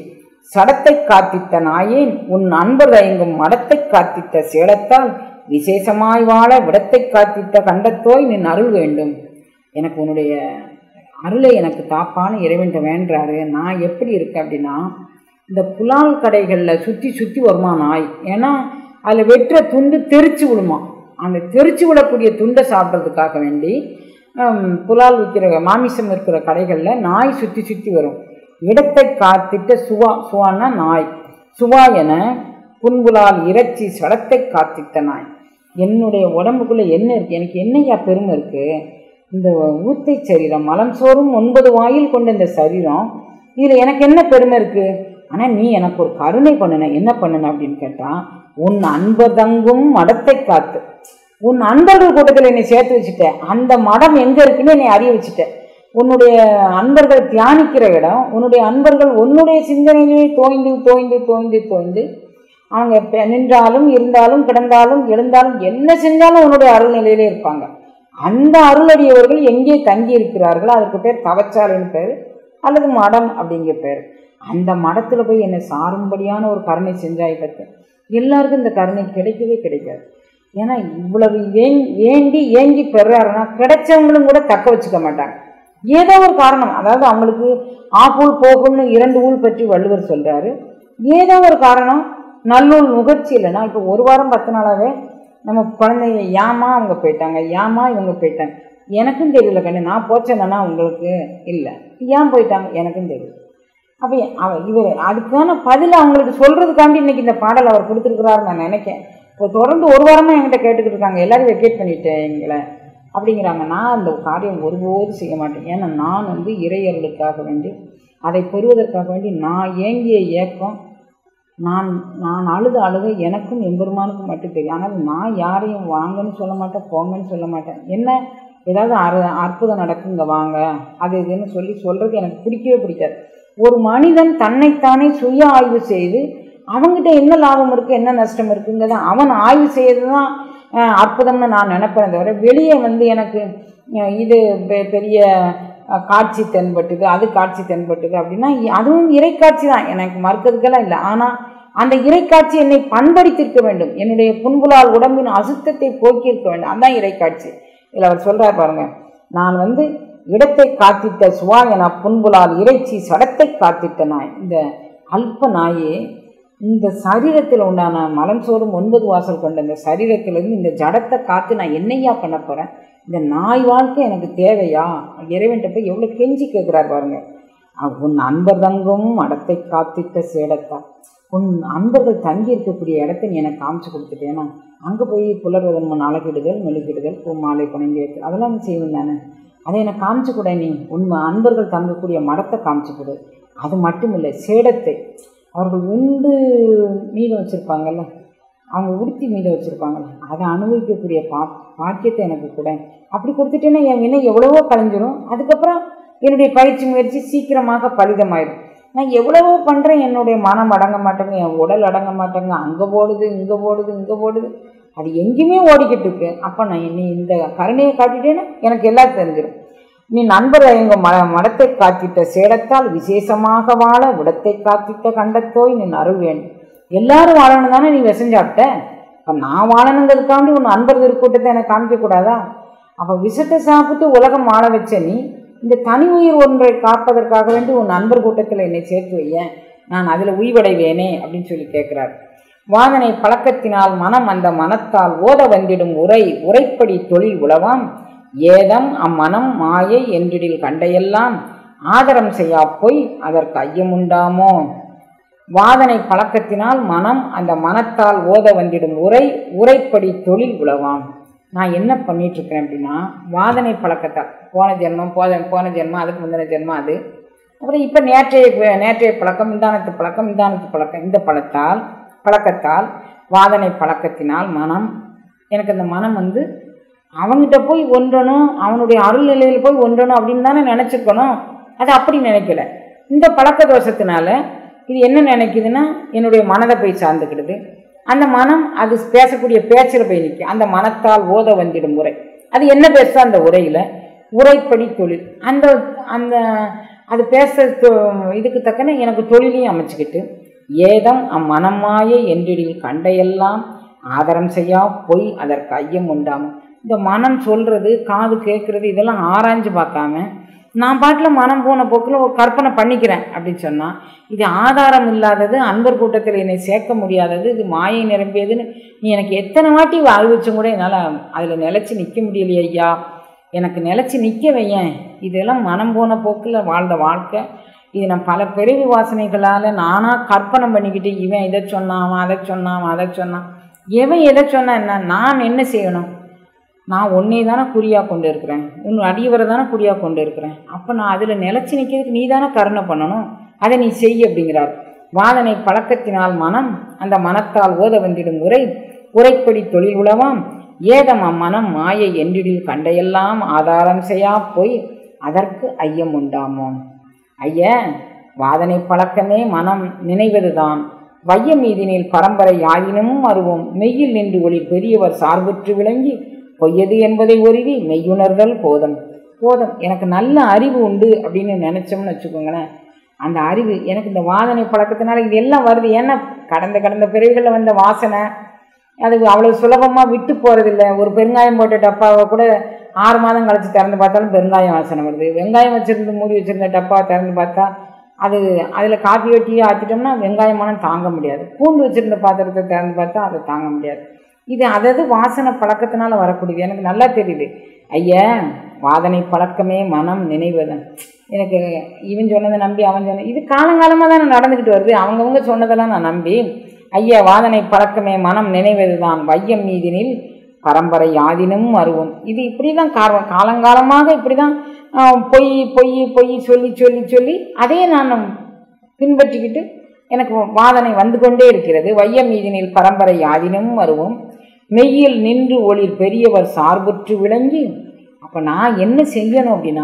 சடத்தை காத்திட்ட நாயேன் உன் அன்பர் தயங்கும் மடத்தை காத்திட்ட சேலத்தால் விசேஷமாய் வாழ விடத்தை காத்திட்ட கண்டத்தோய் நின் அருள் வேண்டும் எனக்கு உன்னுடைய அருளை எனக்கு தாப்பான இறைவன்ட்ட வேண்டுறாரு நான் எப்படி இருக்கேன் அப்படின்னா இந்த புலால் கடைகளில் சுற்றி சுற்றி வருமா நாய் ஏன்னா அதில் வெட்டுற துண்டு தெரிச்சு விழுமா அந்த தெரிச்சு விடக்கூடிய துண்டை சாப்பிட்றதுக்காக வேண்டி ஹம், புலால் விற்கிற மாமிசம் இருக்கிற கடைகளில் நாய் சுற்றி சுற்றி வரும் இடத்தை காத்திட்ட சுவா சுவான்னா நாய் சுவா என புன்புலால் இறைச்சி சடத்தை காத்திட்ட நாய் என்னுடைய உடம்புக்குள்ளே என்ன இருக்குது எனக்கு என்னையா பெருமை இருக்குது இந்த ஊத்தை சரீரம் மலம் சோறும் ஒன்பது வாயில் கொண்ட இந்த சரீரம் இதில் எனக்கு என்ன பெருமை இருக்குது ஆனால் நீ எனக்கு ஒரு கருணை பண்ணுன என்ன பண்ணுன அப்படின்னு கேட்டால் உன் அன்பதங்கும் மடத்தை காத்து உன் அன்பர்கள் கூட்டத்தில் என்னை சேர்த்து வச்சுட்ட அந்த மடம் எங்கே இருக்குன்னு என்னை அறிய வச்சுட்ட உன்னுடைய அன்பர்கள் தியானிக்கிற இடம் உன்னுடைய அன்பர்கள் உன்னுடைய சிந்தனையிலே தோய்ந்து தோய்ந்து தோய்ந்து தோய்ந்து அவங்க இப்ப நின்றாலும் இருந்தாலும் கிடந்தாலும் எழுந்தாலும் என்ன செஞ்சாலும் உன்னுடைய அருள்நிலையிலே இருப்பாங்க அந்த அருளடியவர்கள் எங்கே தங்கி இருக்கிறார்களோ அதுக்கு பேர் தவச்சாலைன்னு பேர் அல்லது மடம் அப்படிங்கிற பேர் அந்த மடத்தில் போய் என்னை சாரும்படியான ஒரு கருணை செஞ்சாய் பத்து எல்லாருக்கும் இந்த கருணை கிடைக்கவே கிடைக்காது ஏன்னா இவ்வளவு ஏங் ஏண்டி ஏங்கி பெறாருன்னா கிடைச்சவங்களும் கூட தக்க வச்சுக்க மாட்டாங்க ஏதோ ஒரு காரணம் அதாவது அவங்களுக்கு ஆப்பூல் போகும்னு இரண்டு ஊல் பற்றி வள்ளுவர் சொல்றாரு ஏதோ ஒரு காரணம் நல்லூல் நுகர்ச்சி இல்லைன்னா இப்போ ஒரு வாரம் பத்து நாளாவே நம்ம குழந்தைங்க ஏமா அவங்க போயிட்டாங்க ஏமா இவங்க போயிட்டாங்க எனக்கும் தெரியல கண்ணு நான் போச்சேன்னா உங்களுக்கு இல்லை ஏன் போயிட்டாங்க எனக்கும் தெரியல அப்போ அவ இவர் அதுக்கான பதில் அவங்களுக்கு சொல்கிறதுக்காண்டி இன்னைக்கு இந்த பாடல் அவர் கொடுத்துருக்குறாரு நான் நினைக்கேன் இப்போ தொடர்ந்து ஒரு வாரமாக என்கிட்ட கேட்டுக்கிட்டு இருக்காங்க எல்லாரும் வெக்கேட் பண்ணிட்டேன் எங்களை அப்படிங்கிறாங்க நான் அந்த காரியம் ஒருபோதும் செய்ய மாட்டேன் ஏன்னா நான் வந்து இறையர்களுக்காக வேண்டி அதை பெறுவதற்காக வேண்டி நான் ஏங்கிய ஏக்கம் நான் நான் அழுத அழுத எனக்கும் எம்பெருமானுக்கும் மட்டும் தெரியும் ஆனால் நான் யாரையும் வாங்கன்னு சொல்ல மாட்டேன் போங்கன்னு சொல்ல மாட்டேன் என்ன ஏதாவது அற அற்புதம் நடக்குங்க வாங்க அது இதுன்னு சொல்லி சொல்கிறது எனக்கு பிடிக்கவே பிடிக்காது ஒரு மனிதன் தன்னைத்தானே சுய ஆய்வு செய்து அவங்ககிட்ட என்ன லாபம் இருக்குது என்ன நஷ்டம் இருக்குங்கிறத அவன் ஆய்வு செய்யறது தான் அஹ், அற்புதம்னு நான் நினைப்பேன் தவிர வெளியே வந்து எனக்கு அஹ், இது பெ- பெரிய அஹ், காட்சி தென்பட்டுது அது காட்சி தென்பட்டுது அப்படின்னா இ- அதுவும் இறைக்காட்சி தான் எனக்கு மறுக்கிறதுக்கெல்லாம் இல்லை ஆனால் அந்த இறைக்காட்சி என்னை பண்படுத்தியிருக்க வேண்டும் என்னுடைய புண்புலால் உடம்பின் அசுத்தத்தை போக்கியிருக்க வேண்டும் அதான் இறைக்காட்சி இதில் அவர் சொல்றார் பாருங்க நான் வந்து இடத்தை காத்திட்ட சுவா என புண்புலால் இறைச்சி சடத்தை காத்திட்ட நாய் இந்த அல்ப நாயே இந்த சரீரத்தில் உண்டான மலம் சோறும் ஒன்பது வாசல் கொண்ட இந்த சரீரத்திலிருந்து இந்த ஜடத்தை காத்து நான் என்னையா பண்ண போகிறேன் இந்த நாய் வாழ்க்கை எனக்கு தேவையா இறைவன்கிட்ட போய் எவ்வளோ கெஞ்சி கேட்குறாரு பாருங்க அவ் உன் அன்பர் தங்கும் மடத்தை காத்திட்ட சேடத்தா உன் அன்பர்கள் தங்கி இருக்கக்கூடிய இடத்த நீ எனக்கு காமிச்சு கொடுத்துட்டேனா அங்கே போய் புலர்வதன் முன் அழகிடுதல் மெழுகிடுதல் பூ மாலை புனைந்து வைத்து அதெல்லாம் நீ செய்வேன் தானே அதை எனக்கு காமிச்சு கொடு நீ உன் அன்பர்கள் தங்கக்கூடிய மடத்தை காமிச்சு கொடு அது மட்டும் இல்லை சேடத்தை அவர்கள் உண்டு மீதம் வச்சுருப்பாங்கல்ல அவங்க உடுத்தி மீதம் வச்சுருப்பாங்கல்ல அதை அனுபவிக்கக்கூடிய பா பாக்கியத்தை எனக்கு கூட அப்படி கொடுத்துட்டேன்னா என் வினை எவ்வளவோ கலைஞ்சிரும் அதுக்கப்புறம் என்னுடைய பயிற்சி முயற்சி சீக்கிரமாக பலிதமாயிடும் நான் எவ்வளவோ பண்ணுறேன் என்னுடைய மனம் அடங்க மாட்டேங்க என் உடல் அடங்க மாட்டேங்க அங்கே போடுது இங்கே போடுது இங்கே போடுது அது எங்கேயுமே ஓடிக்கிட்டு இருக்கு அப்போ நான் நீ இந்த கருணையை காட்டிட்டேன்னா எனக்கு எல்லாம் தெரிஞ்சிடும் நீ நண்பர் எங்க ம மடத்தை காத்திட்ட சேடத்தால் விசேஷமாக வாழ விடத்தை காத்திட்ட கண்டத்தோய் நீ அருள் வேண்டும் எல்லாரும் வாழணும் தானே நீ விசைஞ்சாப்பிட்ட இப்போ நான் வாழணுங்கிறதுக்காண்டி உன் அன்பர் திருக்கூட்டத்தை எனக்கு காமிக்கக்கூடாதா அப்போ விஷத்தை சாப்பிட்டு உலகம் வாழ வச்ச நீ இந்த தனி உயிர் ஒன்றை காப்பதற்காக வேண்டி உன் நண்பர் கூட்டத்தில் என்னை சேர்த்து வையேன் நான் அதில் உய்வடைவேனே அப்படின்னு சொல்லி கேட்குறார் வாதனை பழக்கத்தினால் மனம் அந்த மனத்தால் ஓத வந்திடும் உரை உரைப்படி தொழில் உளவாம் ஏதம் அம்மனம் மாயை என்றிடில் கண்டையெல்லாம் ஆதரம் செய்யா பொய் அதற்கு ஐயமுண்டாமோ வாதனை பழக்கத்தினால் மனம் அந்த மனத்தால் ஓத வந்திடும் உரை உரைப்படி தொழில் உளவாம் நான் என்ன பண்ணிட்டு இருக்கிறேன் அப்படின்னா வாதனை பழக்கத்தால் போன ஜென்மம் போன போன ஜென்மம் அதுக்கு முந்தின ஜென்மம் அது அப்புறம் இப்போ நேற்றைய நேற்றைய பழக்கம் இந்தானத்து பழக்கம் இந்தானத்து பழக்கம் இந்த பழத்தால் பழக்கத்தால் வாதனை பழக்கத்தினால் மனம் எனக்கு அந்த மனம் வந்து அவன்கிட்ட போய் ஒன்றணும் அவனுடைய அருள் நிலையில் போய் ஒன்றணும் அப்படின்னு தானே நினச்சிருக்கணும் அது அப்படி நினைக்கல இந்த பழக்க தோஷத்தினால இது என்ன நினைக்குதுன்னா என்னுடைய மனதை போய் சார்ந்துக்கிடுது அந்த மனம் அது பேசக்கூடிய பேச்சில் போய் நிற்கும் அந்த மனத்தால் ஓத வந்திடும் உரை அது என்ன பேசுதோ அந்த உரையில் உரைப்படி தொழில் அந்த அந்த அது பேச தொ- இதுக்கு தக்கன எனக்கு தொழிலையும் அமைச்சுக்கிட்டு ஏதம் அம்மனமாய என்றிடில் கண்டையெல்லாம் ஆதரம் செய்யா பொய் அதற்கு ஐயம் உண்டாகும் இந்த மனம் சொல்கிறது காது கேட்குறது இதெல்லாம் ஆராய்ஞ்சு பார்க்காம நான் பாட்டில் மனம் போன போக்கில் ஒரு கற்பனை பண்ணிக்கிறேன் அப்படின்னு சொன்னால் இது ஆதாரம் இல்லாதது அன்பர் கூட்டத்தில் என்னை சேர்க்க முடியாதது இது மாயை நிரம்பியதுன்னு நீ எனக்கு எத்தனை வாட்டி அறிவிச்சும் கூட என்னால் அதில் நிலச்சி நிற்க முடியலையே ஐயா எனக்கு நிலச்சி நிற்க வையேன் இதெல்லாம் மனம் போன போக்கில் வாழ்ந்த வாழ்க்கை இது நான் பல பிறவி வாசனைகளால் நானாக கற்பனை பண்ணிக்கிட்டு இவன் இதை சொன்னான் அவன் அதை சொன்னான் அவன் அதை சொன்னான் எவன் எதை சொன்னான் என்ன நான் என்ன செய்யணும் நான் உன்னை தானே குறியாக கொண்டு இருக்கிறேன் உன் அடியவரை தானே குறியாக கொண்டு இருக்கிறேன் அப்போ நான் அதில் நிலச்சி நிற்கிறதுக்கு நீ தானே கருணை பண்ணணும் அதை நீ செய் அப்படிங்கிறார் வாதனை பழக்கத்தினால் மனம் அந்த மனத்தால் ஓத வந்திடும் உரை உரைப்படி தொழில் உளவாம் ஏதம் அம்மனம் மாயை என்றிடில் கண்டையெல்லாம் ஆதாரம் செய்யா போய் அதற்கு ஐயம் உண்டாமோ ஐய வாதனை பழக்கமே மனம் நினைவதுதான் வைய மீதினில் பரம்பரை யாயினும் அருவோம் மெய்யில் நின்று ஒளி பெரியவர் சார்புற்று விளங்கி பொய்யது என்பதை ஒருவி மெய்யுணர்தல் போதம் போதும் எனக்கு நல்ல அறிவு உண்டு அப்படின்னு நினச்சோம்னு வச்சுக்கோங்களேன் அந்த அறிவு எனக்கு இந்த வாதனை பழக்கத்தினால இது எல்லாம் வருது ஏன்னா கடந்த கடந்த பிறவிகளில் வந்த வாசனை அது அவ்வளோ சுலபமாக விட்டு போகிறதில்ல ஒரு பெருங்காயம் போட்ட டப்பாவை கூட ஆறு மாதம் கழிச்சு திறந்து பார்த்தாலும் பெருங்காயம் வாசனை வருது வெங்காயம் வச்சுருந்து மூடி வச்சுருந்த டப்பாவை திறந்து பார்த்தா அது அதில் காப்பி வெட்டியே ஆற்றிட்டோம்னா வெங்காயமான தாங்க முடியாது பூண்டு வச்சுருந்த பாத்திரத்தை திறந்து பார்த்தா அதை தாங்க முடியாது இது அதது வாசனை பழக்கத்தினால வரக்கூடியது எனக்கு நல்லா தெரியுது ஐயா வாதனை பழக்கமே மனம் நினைவதன் எனக்கு இவன் சொன்னதை நம்பி அவன் சொன்ன இது காலங்காலமாக தான் நடந்துக்கிட்டு வருது அவங்கவுங்க சொன்னதெல்லாம் நான் நம்பி ஐயா வாதனை பழக்கமே மனம் நினைவது தான் வையம் மீதினில் பரம்பரை யாதினும் அருவம் இது இப்படி தான் காரணம் காலங்காலமாக இப்படி தான் பொய் பொய் பொய் சொல்லி சொல்லி சொல்லி அதே நான் பின்பற்றிக்கிட்டு எனக்கு வாதனை வந்து கொண்டே இருக்கிறது வையம் மீதினில் பரம்பரை யாதினும் அருவம் மெய்யில் நின்று ஒளிர் பெரியவர் சார்புற்று விளங்கி அப்போ நான் என்ன செய்யணும் அப்படின்னா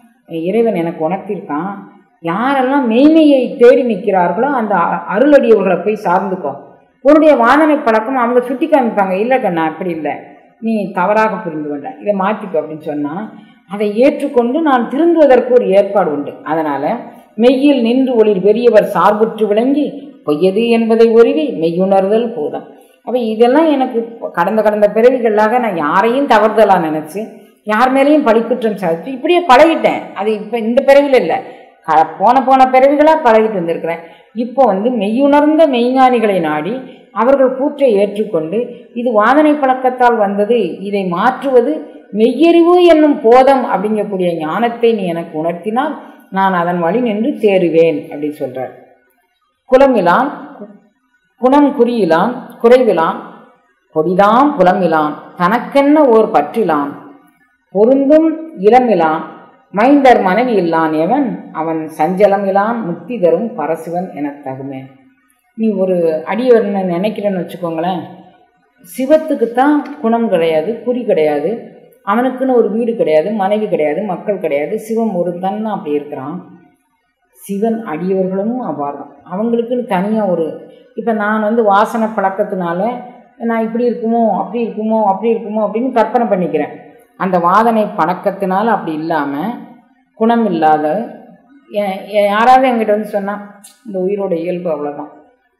இறைவன் எனக்கு உணர்த்திருக்கான் யாரெல்லாம் மெய்மையை தேடி நிற்கிறார்களோ அந்த அருளடியவர்களை போய் சார்ந்துக்கோ உன்னுடைய வாதனை பழக்கம் அவங்க சுட்டி காமிப்பாங்க இல்லை கண்ணா அப்படி இல்லை நீ தவறாக புரிந்து கொண்ட இதை மாற்றிக்கோ அப்படின்னு சொன்னால் அதை ஏற்றுக்கொண்டு நான் திருந்துவதற்கு ஒரு ஏற்பாடு உண்டு அதனால் மெய்யில் நின்று ஒளிர் பெரியவர் சார்புற்று விளங்கி பொய்யது என்பதை ஒருவி மெய்யுணர்தல் போதும் அப்போ இதெல்லாம் எனக்கு கடந்த கடந்த பிறவிகளாக நான் யாரையும் தவறுதலாக நினச்சி யார் மேலேயும் பழிக்குற்றம் சாதிச்சு இப்படியே பழகிட்டேன் அது இப்போ இந்த பிறவியில் இல்லை க போன போன பிறவிகளாக பழகிட்டு வந்திருக்கிறேன் இப்போ வந்து மெய்யுணர்ந்த மெய்ஞானிகளை நாடி அவர்கள் கூற்றை ஏற்றுக்கொண்டு இது வாதனை பழக்கத்தால் வந்தது இதை மாற்றுவது மெய்யறிவு என்னும் போதம் அப்படிங்கக்கூடிய ஞானத்தை நீ எனக்கு உணர்த்தினால் நான் அதன் வழி நின்று தேறுவேன் அப்படின்னு சொல்கிறார் குலமிலான் குணம் குறியிலான் குறைவிலான் கொடிதாம் புலமிலான் தனக்கென்ன ஓர் பற்றிலான் பொருந்தும் இளமிலான் மைந்தர் மனைவி இல்லான் எவன் அவன் சஞ்சலம் இலான் முக்தி தரும் பரசிவன் எனத் தகுமே நீ ஒரு அடியவர்னு நினைக்கிறேன்னு வச்சுக்கோங்களேன் சிவத்துக்குத்தான் குணம் கிடையாது குறி கிடையாது அவனுக்குன்னு ஒரு வீடு கிடையாது மனைவி கிடையாது மக்கள் கிடையாது சிவம் ஒரு தன் அப்படி இருக்கிறான் சிவன் அடியவர்களும் அவ்வாறு தான் அவங்களுக்குன்னு தனியாக ஒரு இப்போ நான் வந்து வாசனை பழக்கத்தினால நான் இப்படி இருக்குமோ அப்படி இருக்குமோ அப்படி இருக்குமோ அப்படின்னு கற்பனை பண்ணிக்கிறேன் அந்த வாதனை பழக்கத்தினால அப்படி இல்லாமல் குணம் இல்லாத யாராவது என்கிட்ட வந்து சொன்னால் இந்த உயிரோட இயல்பு அவ்வளோதான்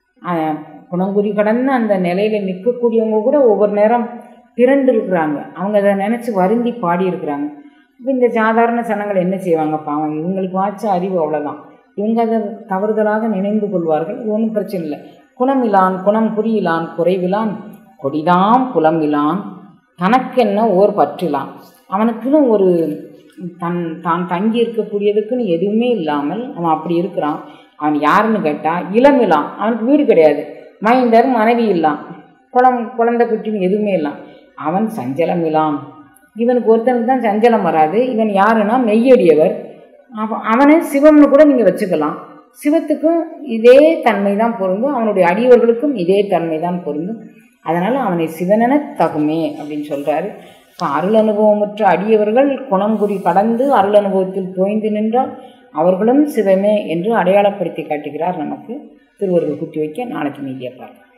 குணங்குறி கடந்து அந்த நிலையில் நிற்கக்கூடியவங்க கூட ஒவ்வொரு நேரம் திரண்டு இருக்கிறாங்க அவங்க அதை நினச்சி வருந்தி பாடி இருக்கிறாங்க இப்போ இந்த சாதாரண சனங்கள் என்ன செய்வாங்க பாவம் இவங்களுக்கு வாச்ச அறிவு அவ்வளோதான் இவங்க அதை தவறுதலாக நினைந்து கொள்வார்கள் இது ஒன்றும் பிரச்சனை இல்லை குணமிலான் குணம் புரியிலான் குறைவிலான் கொடிதாம் புலமிலான் தனக்கென்ன ஓர் பற்றிலான் அவனுக்குன்னு ஒரு தன் தான் தங்கி இருக்கக்கூடியதுக்குன்னு எதுவுமே இல்லாமல் அவன் அப்படி இருக்கிறான் அவன் யாருன்னு கேட்டால் இளமிலான் அவனுக்கு வீடு கிடையாது மைந்தர் மனைவி இல்லான் குளம் குழந்தை குட்டின்னு எதுவுமே இல்லாம் அவன் சஞ்சலம் இல்லான் இவனுக்கு ஒருத்தனுக்கு தான் சஞ்சலம் வராது இவன் யாருன்னா மெய்யடியவர் அவ அவனை சிவம்னு கூட நீங்கள் வச்சுக்கலாம் சிவத்துக்கும் இதே தன்மை தான் பொருந்தும் அவனுடைய அடியவர்களுக்கும் இதே தன்மை தான் பொருந்தும் அதனால் அவனை சிவனென தகுமே அப்படின்னு சொல்கிறாரு இப்போ அருள் அனுபவமற்ற அடியவர்கள் குணங்குடி கடந்து அருள் அனுபவத்தில் தோய்ந்து நின்றால் அவர்களும் சிவமே என்று அடையாளப்படுத்தி காட்டுகிறார் நமக்கு திருவருள் குத்தி வைக்க நாளைக்கு மீதியை பார்க்கலாம்